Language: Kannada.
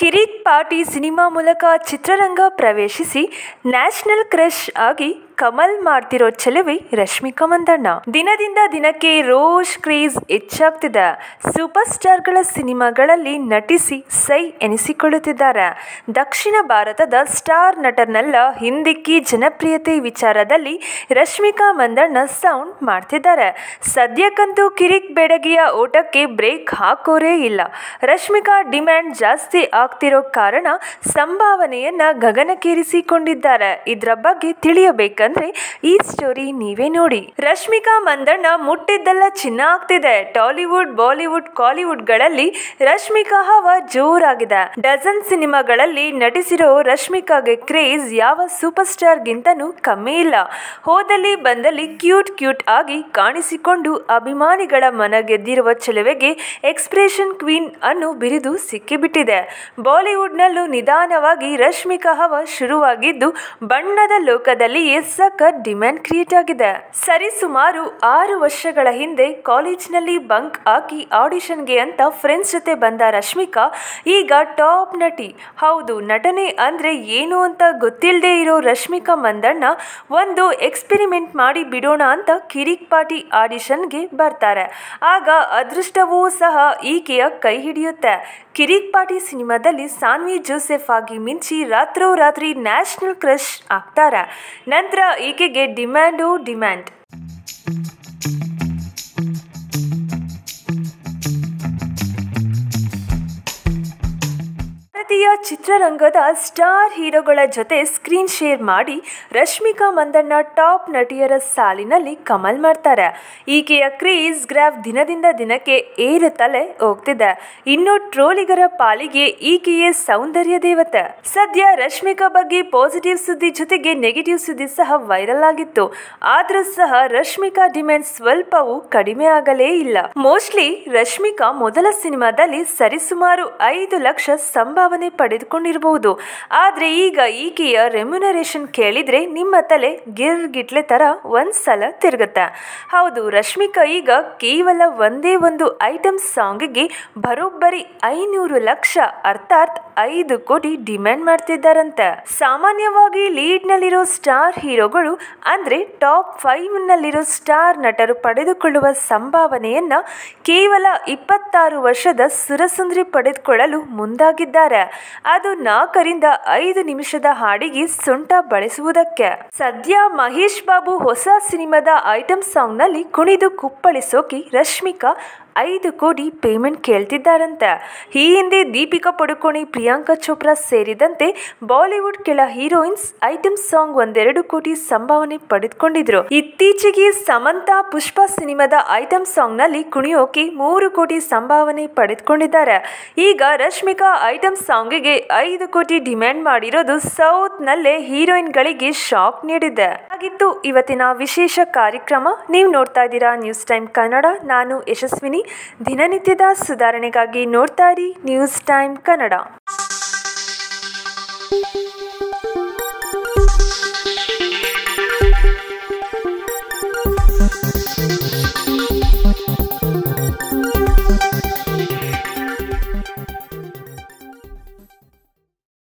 ಕಿರಿಕ್ ಪಾರ್ಟಿ ಸಿನಿಮಾ ಮೂಲಕ ಚಿತ್ರರಂಗ ಪ್ರವೇಶಿಸಿ ನ್ಯಾಷನಲ್ ಕ್ರಶ್ ಆಗಿ ಕಮಲ್ ಮಾಡ್ತಿರೋ ಚೆಲುವೆ ರಶ್ಮಿಕಾ ಮಂದಣ್ಣ ದಿನದಿಂದ ದಿನಕ್ಕೆ ರೋಷ್ ಕ್ರೇಜ್ ಹೆಚ್ಚಾಗ್ತಿದೆ ಸೂಪರ್ ಸ್ಟಾರ್ಗಳ ಸಿನಿಮಾಗಳಲ್ಲಿ ನಟಿಸಿ ಸೈ ಎನಿಸಿಕೊಳ್ಳುತ್ತಿದ್ದಾರೆ ದಕ್ಷಿಣ ಭಾರತದ ಸ್ಟಾರ್ ನಟರ್ನೆಲ್ಲ ಹಿಂದಿಕ್ಕಿ ಜನಪ್ರಿಯತೆ ವಿಚಾರದಲ್ಲಿ ರಶ್ಮಿಕಾ ಮಂದಣ್ಣ ಸೌಂಡ್ ಮಾಡ್ತಿದ್ದಾರೆ ಸದ್ಯಕ್ಕಂತೂ ಕಿರಿಕ್ ಬೆಡಗಿಯ ಓಟಕ್ಕೆ ಬ್ರೇಕ್ ಹಾಕೋರೇ ಇಲ್ಲ ರಶ್ಮಿಕಾ ಡಿಮ್ಯಾಂಡ್ ಜಾಸ್ತಿ ಆಗ್ತಿರೋ ಕಾರಣ ಸಂಭಾವನೆಯನ್ನ ಗಗನಕ್ಕೇರಿಸಿಕೊಂಡಿದ್ದಾರೆ ಇದರ ಬಗ್ಗೆ ತಿಳಿಯಬೇಕಂದ್ರೆ ಈ ಸ್ಟೋರಿ ನೀವೇ ನೋಡಿ ರಶ್ಮಿಕಾ ಮಂದಣ್ಣ ಮುಟ್ಟಿದ್ದೆಲ್ಲ ಚಿನ್ನ ಆಗ್ತಿದೆ ಟಾಲಿವುಡ್ ಬಾಲಿವುಡ್ ಕಾಲಿವುಡ್ಗಳಲ್ಲಿ ರಶ್ಮಿಕಾ ಹವ ಜೋರಾಗಿದೆ ಡಜನ್ ಸಿನಿಮಾಗಳಲ್ಲಿ ನಟಿಸಿರೋ ರಶ್ಮಿಕಾಗೆ ಕ್ರೇಜ್ ಯಾವ ಸೂಪರ್ ಸ್ಟಾರ್ಗಿಂತನೂ ಕಮ್ಮಿ ಇಲ್ಲ ಹೋದಲ್ಲಿ ಬಂದಲ್ಲಿ ಕ್ಯೂಟ್ ಕ್ಯೂಟ್ ಆಗಿ ಕಾಣಿಸಿಕೊಂಡು ಅಭಿಮಾನಿಗಳ ಮನ ಗೆದ್ದಿರುವ ಚೆಲುವೆಗೆ ಎಕ್ಸ್ಪ್ರೆಷನ್ ಕ್ವೀನ್ ಅನ್ನೋ ಬಿರುದು ಸಿಕ್ಕಿಬಿಟ್ಟಿದೆ ಬಾಲಿವುಡ್ನಲ್ಲೂ ನಿಧಾನವಾಗಿ ರಶ್ಮಿಕಾ ಹವ ಶುರುವಾಗಿದ್ದು ಬಣ್ಣದ ಲೋಕದಲ್ಲಿಯೇ ಸಖತ್ ಡಿಮ್ಯಾಂಡ್ ಕ್ರಿಯೇಟ್ ಆಗಿದೆ ಸರಿಸುಮಾರು ಆರು ವರ್ಷಗಳ ಹಿಂದೆ ಕಾಲೇಜ್ನಲ್ಲಿ ಬಂಕ್ ಹಾಕಿ ಆಡಿಷನ್ಗೆ ಅಂತ ಫ್ರೆಂಡ್ಸ್ ಜೊತೆ ಬಂದ ರಶ್ಮಿಕಾ ಈಗ ಟಾಪ್ ನಟಿ ಹೌದು ನಟನೆ ಅಂದ್ರೆ ಏನು ಅಂತ ಗೊತ್ತಿಲ್ಲದೆ ಇರೋ ರಶ್ಮಿಕಾ ಮಂದಣ್ಣ ಒಂದು ಎಕ್ಸ್ಪೆರಿಮೆಂಟ್ ಮಾಡಿ ಬಿಡೋಣ ಅಂತ ಕಿರಿಕ್ ಪಾರ್ಟಿ ಆಡಿಷನ್ಗೆ ಬರ್ತಾರೆ ಆಗ ಅದೃಷ್ಟವೂ ಸಹ ಈಕೆಯ ಕೈ ಹಿಡಿಯುತ್ತೆ ಕಿರಿಕ್ ಪಾರ್ಟಿ ಸಿನಿಮಾದಲ್ಲಿ ಸಾನ್ವಿ ಜೋಸೆಫ್ ಆಗಿ ಮಿಂಚಿ ರಾತ್ರೋರಾತ್ರಿ ನ್ಯಾಷನಲ್ ಕ್ರಶ್ ಆಗ್ತಾರೆ ನಂತರ ಈಕೆಗೆ ಡಿಮ್ಯಾಂಡು ಡಿಮ್ಯಾಂಡ್ ಭಾರತೀಯ ಚಿತ್ರರಂಗದ ಸ್ಟಾರ್ ಹೀರೋಗಳ ಜೊತೆ ಸ್ಕ್ರೀನ್ ಶೇರ್ ಮಾಡಿ ರಶ್ಮಿಕಾ ಮಂದಣ್ಣ ಟಾಪ್ ನಟಿಯರ ಸಾಲಿನಲ್ಲಿ ಕಮಲ್ ಮಾಡ್ತಾರೆ ಈಕೆಯ ಕ್ರೇಜ್ ಗ್ರಾಫ್ ದಿನದಿಂದ ದಿನಕ್ಕೆ ಏರುತ್ತಲೇ ಹೋಗ್ತಿದೆ ಇನ್ನು ಟ್ರೋಲಿಗರ ಪಾಲಿಗೆ ಈಕೆಯೇ ಸೌಂದರ್ಯ ದೇವತೆ ಸದ್ಯ ರಶ್ಮಿಕಾ ಬಗ್ಗೆ ಪಾಸಿಟಿವ್ ಸುದ್ದಿ ಜೊತೆಗೆ ನೆಗೆಟಿವ್ ಸುದ್ದಿ ಸಹ ವೈರಲ್ ಆಗಿತ್ತು ಆದ್ರೂ ಸಹ ರಶ್ಮಿಕಾ ಡಿಮ್ಯಾಂಡ್ ಸ್ವಲ್ಪವೂ ಕಡಿಮೆ ಆಗಲೇ ಇಲ್ಲ ಮೋಸ್ಟ್ಲಿ ರಶ್ಮಿಕಾ ಮೊದಲ ಸಿನಿಮಾದಲ್ಲಿ ಸರಿಸುಮಾರು ಐದು ಲಕ್ಷ ಸಂಭಾವನೆ ಪಡೆದುಕೊಂಡಿರಬಹುದು ಆದ್ರೆ ಈಗ ಈಕೆಯ ರೆಮ್ಯುನರೇಷನ್ ಕೇಳಿದ್ರೆ ನಿಮ್ಮ ತಲೆ ಗಿರ್ಗಿಟ್ಲೆ ತರ ಒಂದ್ಸಲ ತಿರುಗುತ್ತೆ ಹೌದು ರಶ್ಮಿಕಾ ಈಗ ಕೇವಲ ಒಂದೇ ಒಂದು ಐಟಮ್ ಸಾಂಗ್ಗೆ ಬರೋಬ್ಬರಿ ಐನೂರು ಲಕ್ಷ ಅರ್ಥಾತ್ ಐದು ಕೋಟಿ ಡಿಮ್ಯಾಂಡ್ ಮಾಡ್ತಿದ್ದಾರಂತೆ ಸಾಮಾನ್ಯವಾಗಿ ಲೀಡ್ ನಲ್ಲಿರೋ ಸ್ಟಾರ್ ಹೀರೋಗಳು ಅಂದ್ರೆ ಟಾಪ್ ಫೈವ್ ನಲ್ಲಿರೋ ಸ್ಟಾರ್ ನಟರು ಪಡೆದುಕೊಳ್ಳುವ ಸಂಭಾವನೆಯನ್ನ ಕೇವಲ ಇಪ್ಪತ್ತಾರು ವರ್ಷದ ಸುರಸುಂದರಿ ಪಡೆದುಕೊಳ್ಳಲು ಮುಂದಾಗಿದ್ದಾರೆ ಅದು ನಾಲ್ಕರಿಂದ ಐದು ನಿಮಿಷದ ಹಾಡಿಗೆ ಸೊಂಟ ಬಳಸುವುದಕ್ಕೆ ಸದ್ಯ ಮಹೇಶ್ ಬಾಬು ಹೊಸ ಸಿನಿಮಾದ ಐಟಮ್ ಸಾಂಗ್ನಲ್ಲಿ ಕುಣಿದು ಕುಪ್ಪಳಿಸೋಕೆ ರಶ್ಮಿಕಾ ಐದು ಕೋಟಿ ಪೇಮೆಂಟ್ ಕೇಳ್ತಿದ್ದಾರಂತೆ ಈ ಹಿಂದೆ ದೀಪಿಕಾ ಪಡುಕೋಣೆ ಪ್ರಿಯಾಂಕಾ ಚೋಪ್ರಾ ಸೇರಿದಂತೆ ಬಾಲಿವುಡ್ ಕೆಲ ಹೀರೋಯಿನ್ಸ್ ಐಟಮ್ ಸಾಂಗ್ ಒಂದೆರಡು ಕೋಟಿ ಸಂಭಾವನೆ ಪಡೆದುಕೊಂಡಿದ್ರು ಇತ್ತೀಚೆಗೆ ಸಮಂತಾ ಪುಷ್ಪ ಸಿನಿಮಾದ ಐಟಮ್ ಸಾಂಗ್ ನಲ್ಲಿ ಕುಣಿಯೋಕೆ ಮೂರು ಕೋಟಿ ಸಂಭಾವನೆ ಪಡೆದುಕೊಂಡಿದ್ದಾರೆ ಈಗ ರಶ್ಮಿಕಾ ಐಟಮ್ ಸಾಂಗ್ಗೆ ಐದು ಕೋಟಿ ಡಿಮ್ಯಾಂಡ್ ಮಾಡಿರೋದು ಸೌತ್ ನಲ್ಲೇ ಹೀರೋಯಿನ್ಗಳಿಗೆ ಶಾಕ್ ನೀಡಿದೆ ಹಾಗಿತ್ತು ಇವತ್ತಿನ ವಿಶೇಷ ಕಾರ್ಯಕ್ರಮ ನೀವು ನೋಡ್ತಾ ಇದ್ದೀರಾ ನ್ಯೂಸ್ ಟೈಮ್ ಕನ್ನಡ ನಾನು ಯಶಸ್ವಿನಿ ದಿನನಿತ್ಯದ ಸುಧಾರಣೆಗಾಗಿ ನೋಡ್ತಾ ಇರಿ ನ್ಯೂಸ್ ಟೈಮ್ ಕನ್ನಡ